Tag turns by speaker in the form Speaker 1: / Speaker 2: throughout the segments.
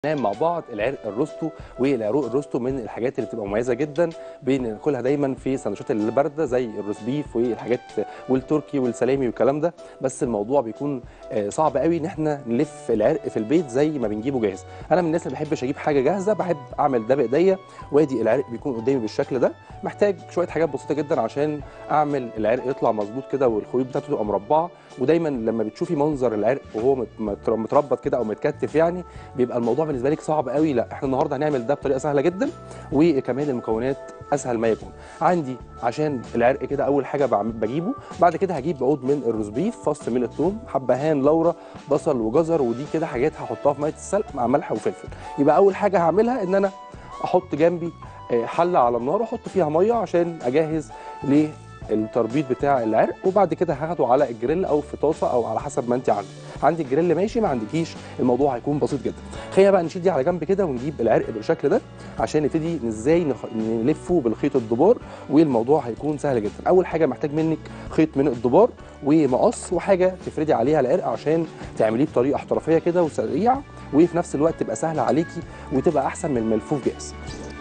Speaker 1: نعمل مع بعض العرق الروستو والعروق الروستو من الحاجات اللي بتبقى مميزه جدا بناكلها دايما في سندوتشات البارده زي الروز بيف والحاجات والتركي والسلامي والكلام ده بس الموضوع بيكون آه، صعب قوي ان احنا نلف العرق في البيت زي ما بنجيبه جاهز انا من الناس اللي بحبش اجيب حاجه جاهزه بحب اعمل ده بايديا وادي العرق بيكون قدامي بالشكل ده محتاج شويه حاجات بسيطه جدا عشان اعمل العرق يطلع مظبوط كده والخيوط بتاعته تبقى مربعه ودايما لما بتشوفي منظر العرق وهو مت- مت- متربط كده او متكتف يعني بيبقى الموضوع بالنسبه لك صعب قوي لا احنا النهارده هنعمل ده بطريقه سهله جدا وكمان المكونات اسهل ما يكون عندي عشان العرق كده اول حاجه بعم- بجيبه بعد كده هجيب عود من الروز بيف فص ميل الثوم حبهان لورا بصل وجزر ودي كده حاجات هحطها في ميه السلق مع ملح وفلفل يبقى اول حاجه هعملها ان انا احط جنبي آه، حله على النار واحط فيها ميه عشان اجهز للتربيط بتاع العرق وبعد كده هاخده على الجريل او في طاسه او على حسب ما انت عندك عندي الجريل ماشي ما عندكيش الموضوع هيكون بسيط جدا خلينا بقى نشيل دي على جنب كده ونجيب العرق بالشكل ده عشان نبتدي ازاي نخ... نلفه بالخيط الدبار والموضوع هيكون سهل جدا اول حاجه محتاج منك خيط من الدبار ومقص وحاجه تفردي عليها العرق عشان تعمليه بطريقه احترافيه كده وسريعه وفي نفس الوقت تبقى سهله عليكي وتبقى احسن من الملفوف جاهز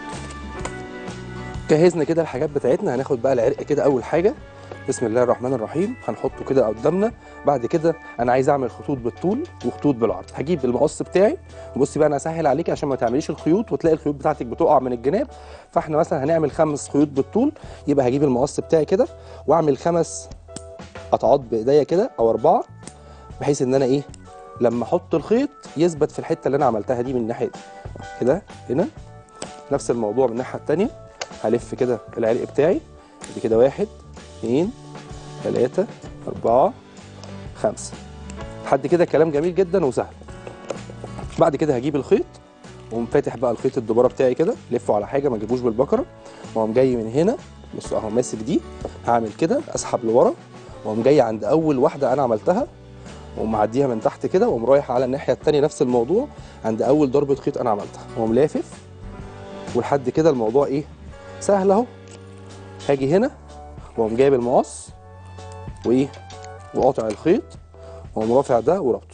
Speaker 1: جهزنا كده الحاجات بتاعتنا هناخد بقى العرق كده اول حاجه بسم الله الرحمن الرحيم هنحطه كده قدامنا بعد كده انا عايز اعمل خطوط بالطول وخطوط بالعرض هجيب المقص بتاعي وبصي بقى انا اسهل عليكي عشان ما تعمليش الخيوط وتلاقي الخيوط بتاعتك بتقع من الجناب فاحنا مثلا هنعمل خمس خيوط بالطول يبقى هجيب المقص بتاعي كده واعمل خمس قطعات بايديا كده او اربعه بحيث ان انا ايه لما احط الخيط يثبت في الحته اللي انا عملتها دي من الناحيه دي كده هنا نفس الموضوع من الناحيه الثانيه هلف كده العرق بتاعي دي كده واحد اتنين تلاتة أربعة خمسة لحد كده كلام جميل جدا وسهل بعد كده هجيب الخيط واقوم فاتح بقى الخيط الدبارة بتاعي كده لفه على حاجة ما اجيبوش بالبكرة واقوم جاي من هنا بص اهو ماسك دي هعمل كده اسحب لورا واقوم جاي عند اول واحدة انا عملتها واقوم معديها من تحت كده واقوم رايح على الناحية التانية نفس الموضوع عند اول ضربة خيط انا عملتها واقوم لافف ولحد كده الموضوع ايه سهل اهو هاجي هنا واقوم جايب المقص وايه وقاطع الخيط واقوم رافع ده وربطه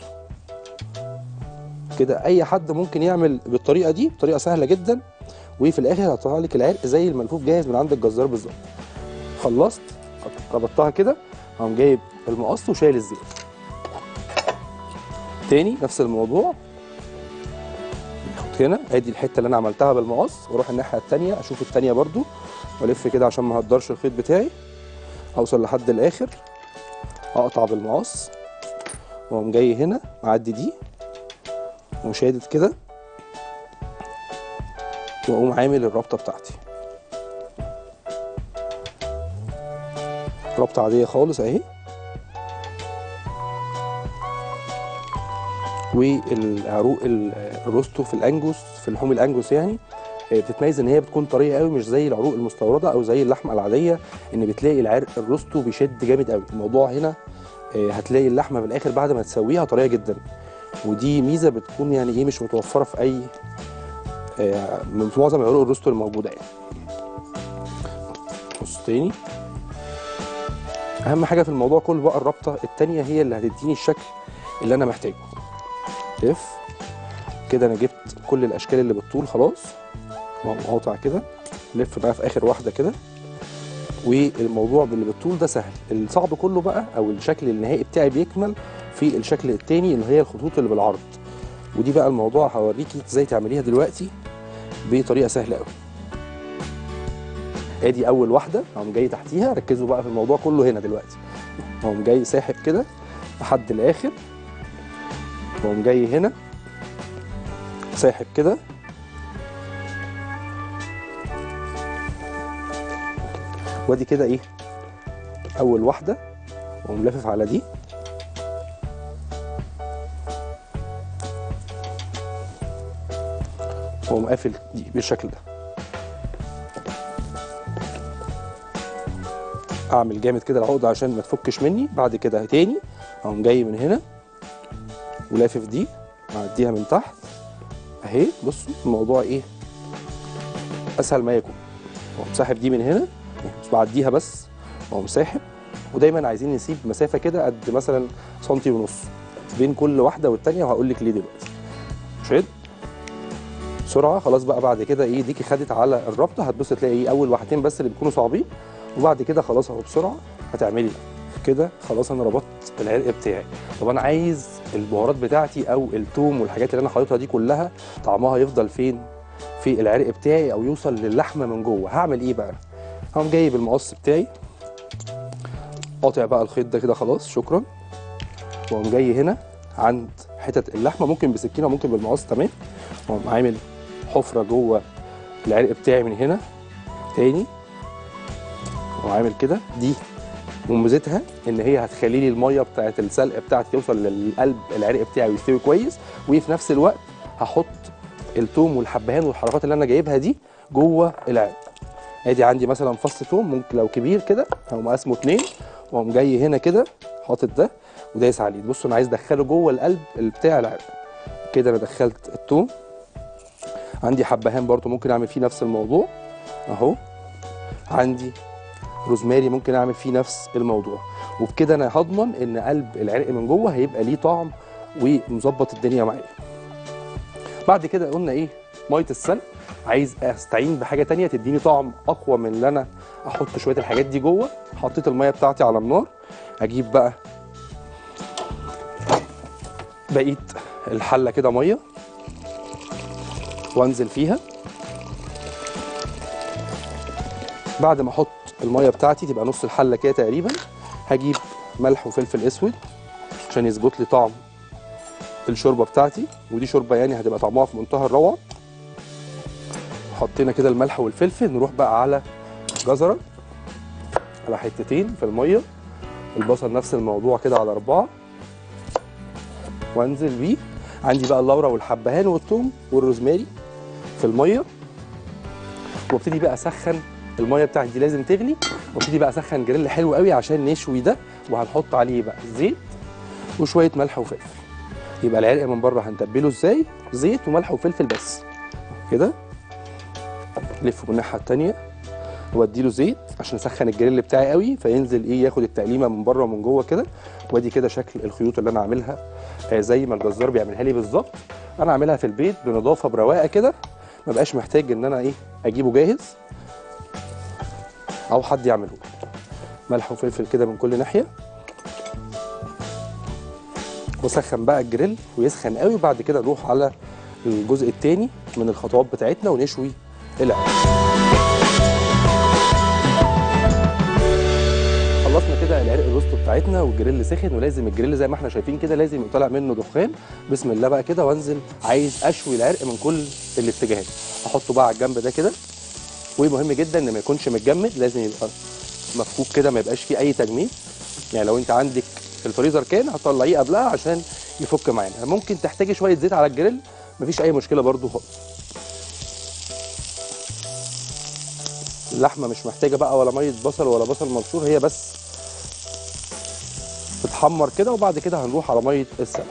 Speaker 1: كده اي حد ممكن يعمل بالطريقه دي بطريقه سهله جدا وفي الاخر هيطلع لك العرق زي الملفوف جاهز من عند الجزار بالظبط خلصت ربطتها كده اقوم جايب المقص وشايل الزيت تاني نفس الموضوع هنا ادي الحته اللي انا عملتها بالمقص واروح الناحيه التانيه اشوف التانيه برضو والف كده عشان ما اهدرش الخيط بتاعي اوصل لحد الاخر اقطع بالمقص واقوم جاي هنا معدي دي وشادد كده واقوم عامل الربطه بتاعتي ربطه عاديه خالص اهي والعروق ال- الروستو في الانجوس في لحوم الانجوس يعني آه، بتتميز ان هي بتكون طريه قوي مش زي العروق المستورده او زي اللحمه العاديه ان بتلاقي العرق الروستو بيشد جامد قوي الموضوع هنا آه، هتلاقي اللحمه في الاخر بعد ما تسويها طريه جدا ودي ميزه بتكون يعني ايه مش متوفره في اي آه، من في معظم العروق الروستو الموجوده يعني بص تاني اهم حاجه في الموضوع كله بقى الرابطه التانيه هي اللي هتديني الشكل اللي انا محتاجه لف كده انا جبت كل الاشكال اللي بالطول خلاص واقوم قاطع كده لف بقى في اخر واحده كده والموضوع باللي بالطول ده سهل الصعب كله بقى او الشكل النهائي بتاعي بيكمل في الشكل التاني اللي هي الخطوط اللي بالعرض ودي بقى الموضوع هوريكي ازاي تعمليها دلوقتي بطريقه سهله قوي ادي اول واحده اقوم جاي تحتيها ركزوا بقى في الموضوع كله هنا دلوقتي اقوم جاي ساحب كده لحد الاخر واقوم جاي هنا ساحب كده وادي كده ايه اول واحده واقوم لافف على دي واقوم قافل دي بالشكل ده اعمل جامد كده العقده عشان ما تفكش مني بعد كده تاني اقوم جاي من هنا ولافف دي معديها من تحت اهي بصوا الموضوع ايه اسهل ما يكون واقوم ساحب دي من هنا مش بعديها بس واقوم ساحب ودايما عايزين نسيب مسافه كده قد مثلا سنتي ونص بين كل واحده والتانيه وهقول لك ليه دلوقتي شد بسرعه خلاص بقى بعد كده ايه ديكي خدت على الربطه هتبص تلاقي ايه اول واحدتين بس اللي بيكونوا صعبين وبعد كده خلاص اهو بسرعه هتعملي كده خلاص انا ربطت العرق بتاعي طب انا عايز البهارات بتاعتي او التوم والحاجات اللي انا حاططها دي كلها طعمها يفضل فين في العرق بتاعي او يوصل للحمه من جوه هعمل ايه بقى هقوم جايب المقص بتاعي قاطع بقى الخيط ده كده خلاص شكرا واقوم جاي هنا عند حتت اللحمه ممكن بسكينه ممكن بالمقص تمام واقوم عامل حفره جوه العرق بتاعي من هنا تاني وعامل كده دي وميزتها ان هي هتخلي لي الميه بتاعت السلق بتاعتي توصل للقلب العرق بتاعي ويستوي كويس وفي نفس الوقت هحط التوم والحبهان والحركات اللي انا جايبها دي جوه العرق ادي عندي مثلا فص توم ممكن لو كبير كده هقوم قاسمه اتنين واقوم جاي هنا كده حاطط ده ودايس عليه بصوا انا عايز ادخله جوه القلب بتاع العرق كده انا دخلت التوم عندي حبهان برضو ممكن اعمل فيه نفس الموضوع اهو عندي روزماري ممكن اعمل فيه نفس الموضوع وبكده انا هضمن ان قلب العرق من جوه هيبقى ليه طعم ومظبط الدنيا معايا بعد كده قلنا ايه ميه السلق عايز استعين بحاجه تانية تديني طعم اقوى من اللي انا احط شويه الحاجات دي جوه حطيت الميه بتاعتي على النار اجيب بقى بقيت الحله كده ميه وانزل فيها بعد ما احط الميه بتاعتي تبقى نص الحله كده تقريبا هجيب ملح وفلفل اسود عشان يظبط لي طعم الشوربه بتاعتي ودي شوربه يعني هتبقى طعمها في منتهى الروعه حطينا كده الملح والفلفل نروح بقى على جزره على حتتين في الميه البصل نفس الموضوع كده على اربعه وانزل بيه عندي بقى اللورا والحبهان والثوم والروزماري في الميه وابتدي بقى اسخن الميه بتاعتي دي لازم تغلي وابتدي بقى اسخن جريل حلو قوي عشان نشوي ده وهنحط عليه بقى زيت وشويه ملح وفلفل يبقى العرق من بره هنتبله ازاي زيت وملح وفلفل بس كده لفه من الناحيه التانيه واديله زيت عشان اسخن الجريل بتاعي قوي فينزل ايه ياخد التقليمه من بره ومن جوه كده وادي كده شكل الخيوط اللي انا عاملها آه زي ما الجزار بيعملها لي بالظبط انا عاملها في البيت بنظافه برواقه كده ما بقاش محتاج ان انا ايه اجيبه جاهز او حد يعمله ملح وفلفل كده من كل ناحيه واسخن بقى الجريل ويسخن قوي وبعد كده نروح على الجزء الثاني من الخطوات بتاعتنا ونشوي العرق خلصنا كده العرق الروستو بتاعتنا والجريل سخن ولازم الجريل زي ما احنا شايفين كده لازم يبقى طالع منه دخان بسم الله بقى كده وانزل عايز اشوي العرق من كل الاتجاهات احطه بقى على الجنب ده كده ومهم جدا ان ما يكونش متجمد لازم يبقى مفكوك كده ما يبقاش فيه اي تجميد يعني لو انت عندك في الفريزر كان هتطلعيه قبلها عشان يفك معانا ممكن تحتاجي شويه زيت على الجريل مفيش اي مشكله برده خالص اللحمه مش محتاجه بقى ولا ميه بصل ولا بصل مبشور هي بس تتحمر كده وبعد كده هنروح على ميه السلق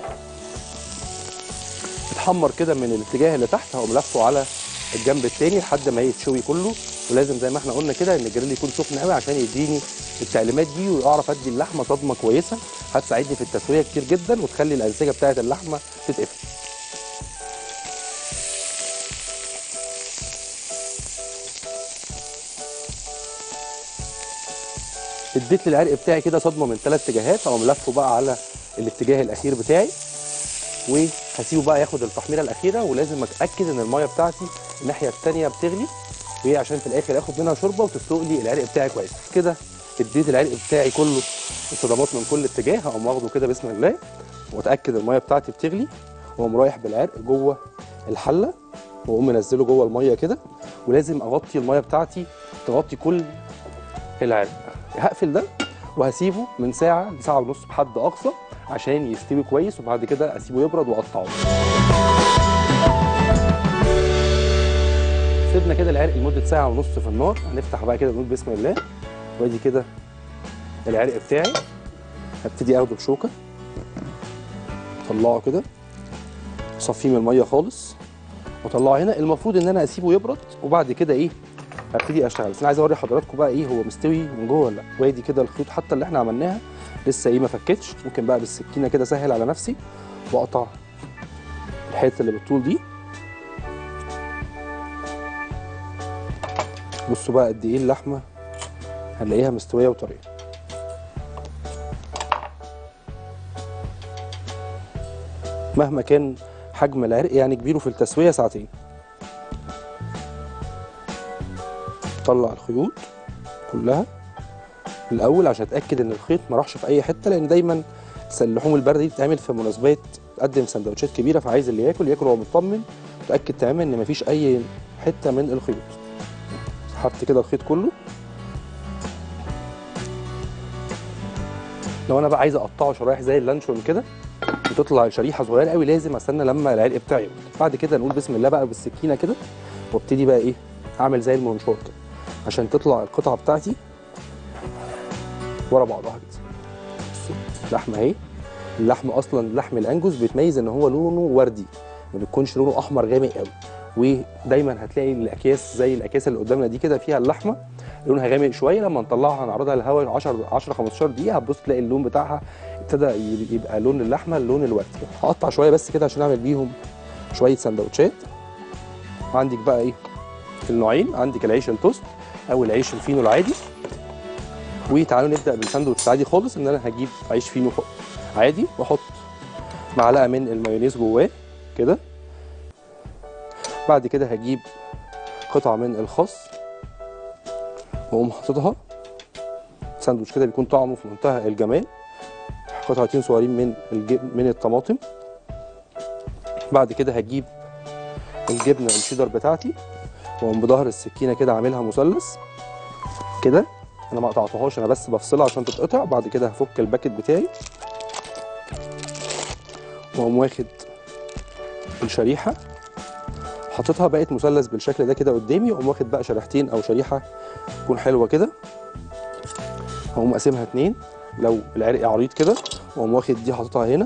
Speaker 1: تتحمر كده من الاتجاه اللي تحت هقوم لفه على الجنب التاني لحد ما يتشوي كله ولازم زي ما احنا قلنا كده ان الجريل يكون سخن قوي عشان يديني التعليمات دي واعرف ادي اللحمه صدمه كويسه هتساعدني في التسويه كتير جدا وتخلي الانسجه بتاعه اللحمه تتقفل اديت للعرق بتاعي كده صدمه من ثلاث اتجاهات هقوم لفه بقى على الاتجاه الاخير بتاعي وهسيبه بقى ياخد التحميره الاخيره ولازم اتاكد ان الميه بتاعتي الناحيه الثانيه بتغلي وهي عشان في الاخر اخد منها شوربه وتسلق لي العرق بتاعي كويس كده اديت العرق بتاعي كله الصدمات من كل اتجاه هقوم واخده كده بسم الله واتاكد الميه بتاعتي بتغلي واقوم رايح بالعرق جوه الحله واقوم منزله جوه الميه كده ولازم اغطي الميه بتاعتي تغطي كل العرق هقفل ده وهسيبه من ساعه لساعه ونص بحد اقصى عشان يستوي كويس وبعد كده اسيبه يبرد واقطعه سيبنا كده العرق لمده ساعه ونص في النار هنفتح بقى كده نقول بسم الله وادي كده العرق بتاعي هبتدي اخده بشوكه اطلعه كده اصفيه من الميه خالص واطلعه هنا المفروض ان انا اسيبه يبرد وبعد كده ايه هبتدي اشتغل بس انا عايز اوري حضراتكم بقى ايه هو مستوي من جوه ولا لا وادي كده الخيوط حتى اللي احنا عملناها لسه ايه ما فكتش ممكن بقى بالسكينه كده اسهل على نفسي واقطع الحته اللي بالطول دي بصوا بقى قد ايه اللحمه هنلاقيها مستويه وطريه مهما كان حجم العرق يعني كبيره في التسويه ساعتين طلع الخيوط كلها الاول عشان اتاكد ان الخيط ما راحش في اي حته لان دايما اللحوم البارده دي بتتعمل في مناسبات تقدم سندوتشات كبيره فعايز اللي ياكل ياكل وهو مطمن متاكد تماما ان مفيش اي حته من الخيوط حط كده الخيط كله لو انا بقى عايز اقطعه شرايح زي اللانشون كده بتطلع شريحه صغيره قوي لازم استنى لما العرق بتاعي يقول بعد كده نقول بسم الله بقى بالسكينه كده وابتدي بقى ايه اعمل زي المنشور كده عشان تطلع القطعه بتاعتي ورا بعضها كده بصوا، اللحمه اهي اللحم اصلا لحم الانجوس بيتميز ان هو لونه وردي ما بيكونش لونه احمر غامق قوي ودايما هتلاقي الاكياس زي الاكياس اللي قدامنا دي كده فيها اللحمه لونها غامق شويه لما نطلعها نعرضها للهواء 10 10 15 دقيقه هتبص تلاقي اللون بتاعها ابتدى يبقى لون اللحمه اللون الوردي هقطع شويه بس كده عشان اعمل بيهم شويه سندوتشات عندك بقى ايه النوعين عندك العيش التوست او العيش الفينو العادي وتعالوا نبدا بالساندوتش عادي خالص ان انا هجيب عيش فينو خ- عادي واحط معلقه من المايونيز جواه كده بعد كده هجيب قطعه من الخس واقوم حاططها ساندوتش كده بيكون طعمه في منتهى الجمال قطعتين صغيرين من الجب... من الطماطم بعد كده هجيب الجبنه الشيدر بتاعتي واقوم بظهر السكينه كده عاملها مثلث كده انا ما قطعتهاش انا بس بفصلها عشان تتقطع بعد كده هفك الباكت بتاعي واقوم واخد الشريحه حاططها بقت مثلث بالشكل ده كده قدامي واقوم واخد بقى شريحتين او شريحه تكون حلوه كده واقوم قاسمها اتنين لو العرق عريض كده واقوم واخد دي حاططها هنا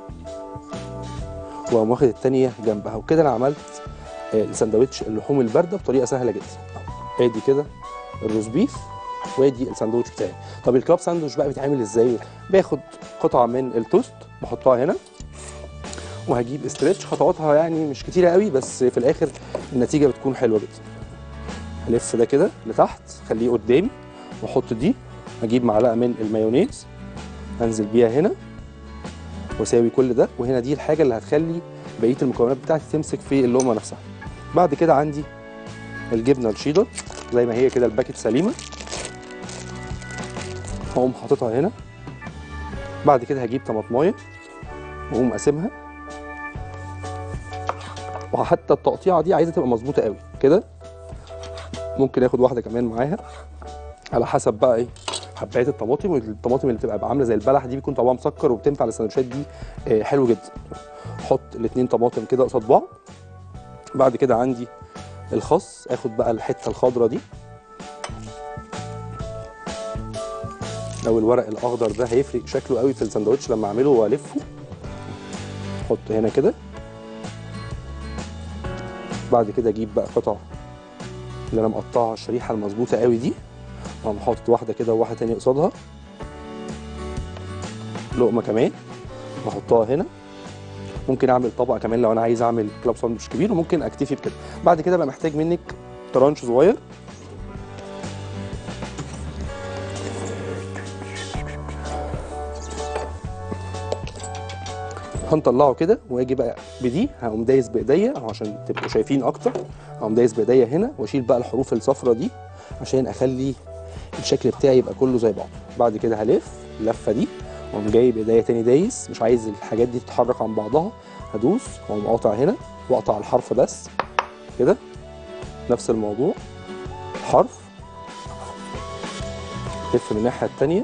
Speaker 1: واقوم واخد التانية جنبها وكده انا عملت آه، الساندوتش اللحوم البارده بطريقه سهله جدا أهو. ادي كده الروز بيف وادي الساندوتش بتاعي طب الكلاب ساندوتش بقى بيتعمل ازاي باخد قطعه من التوست بحطها هنا وهجيب استريتش خطواتها يعني مش كتيره قوي بس في الاخر النتيجه بتكون حلوه جدا هلف ده كده لتحت خليه قدامي واحط دي اجيب معلقه من المايونيز انزل بيها هنا واساوي كل ده وهنا دي الحاجه اللي هتخلي بقيه المكونات بتاعتي تمسك في اللقمه نفسها بعد كده عندي الجبنه الشيدر زي ما هي كده الباكت سليمه هقوم حاططها هنا بعد كده هجيب طماطمايه واقوم قاسمها وحتى التقطيعه دي عايزه تبقى مظبوطه قوي كده ممكن اخد واحده كمان معاها على حسب بقى ايه حبايات الطماطم والطماطم اللي بتبقى عامله زي البلح دي بيكون طعمها مسكر وبتنفع للسندوتشات دي آه، حلو جدا احط الاثنين طماطم كده قصاد بعض بعد كده عندي الخس اخد بقى الحته الخضراء دي او الورق الاخضر ده هيفرق شكله قوي في الساندوتش لما اعمله والفه احط هنا كده بعد كده اجيب بقى قطع اللي انا مقطعها الشريحه المظبوطه قوي دي واقوم حاطط واحده كده وواحده تانية قصادها لقمه كمان واحطها هنا ممكن اعمل طبق كمان لو انا عايز اعمل كلاب ساندوتش كبير وممكن اكتفي بكده بعد كده بقى محتاج منك ترانش صغير هنطلعه كده واجي بقى بدي هقوم دايس بايديا أهو عشان تبقوا شايفين اكتر هقوم دايس بايديا هنا واشيل بقى الحروف الصفرا دي عشان اخلي الشكل بتاعي يبقى كله زي بعض بعد كده هلف اللفه دي واقوم جايب ايديا تاني دايس مش عايز الحاجات دي تتحرك عن بعضها هدوس واقوم قاطع هنا واقطع الحرف بس كده نفس الموضوع حرف لف من الناحيه التانيه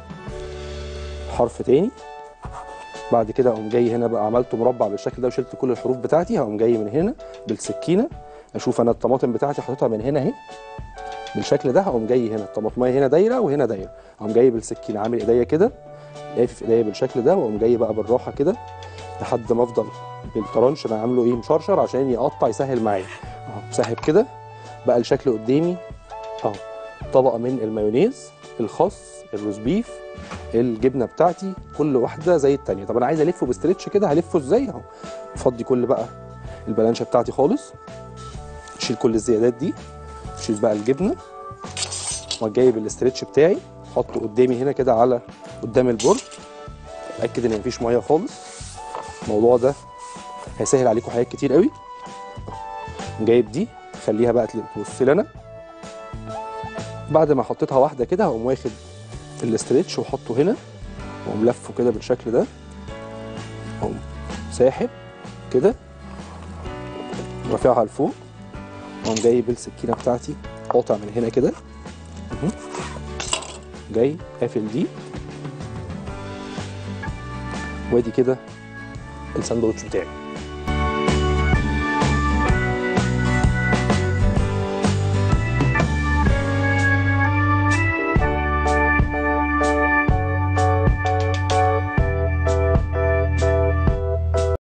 Speaker 1: حرف تاني بعد كده اقوم جاي هنا بقى عملته مربع بالشكل ده وشلت كل الحروف بتاعتي هقوم جاي من هنا بالسكينه اشوف انا الطماطم بتاعتي حاططها من هنا اهي بالشكل ده هقوم جاي هنا الطماطميه هنا دايره وهنا دايره هقوم جاي بالسكينه عامل ايديا كده لافف ايديا بالشكل ده واقوم جاي بقى بالراحه كده لحد ما افضل بالطرنش انا عامله ايه مشرشر عشان يقطع يسهل معايا اهو ساحب كده بقى الشكل قدامي اهو طبقه من المايونيز الخس الروز بيف الجبنه بتاعتي كل واحده زي التانيه طب انا عايز الفه بستريتش كده هلفه ازاي اهو افضي كل بقى البلانشه بتاعتي خالص اشيل كل الزيادات دي تشيز بقى الجبنه وجايب الاسترتش بتاعي احطه قدامي هنا كده على قدام البورد اتاكد ان مفيش ميه خالص الموضوع ده هيسهل عليكم حاجات كتير قوي جايب دي خليها بقى تبص لي انا بعد ما حطيتها واحده كده هقوم واخد الاسترتش واحطه هنا واقوم لفه كده بالشكل ده اقوم ساحب كده رافعها لفوق واقوم جايب السكينه بتاعتي قاطع من هنا كده مهم. جاي قافل دي وادي كده الساندوتش بتاعي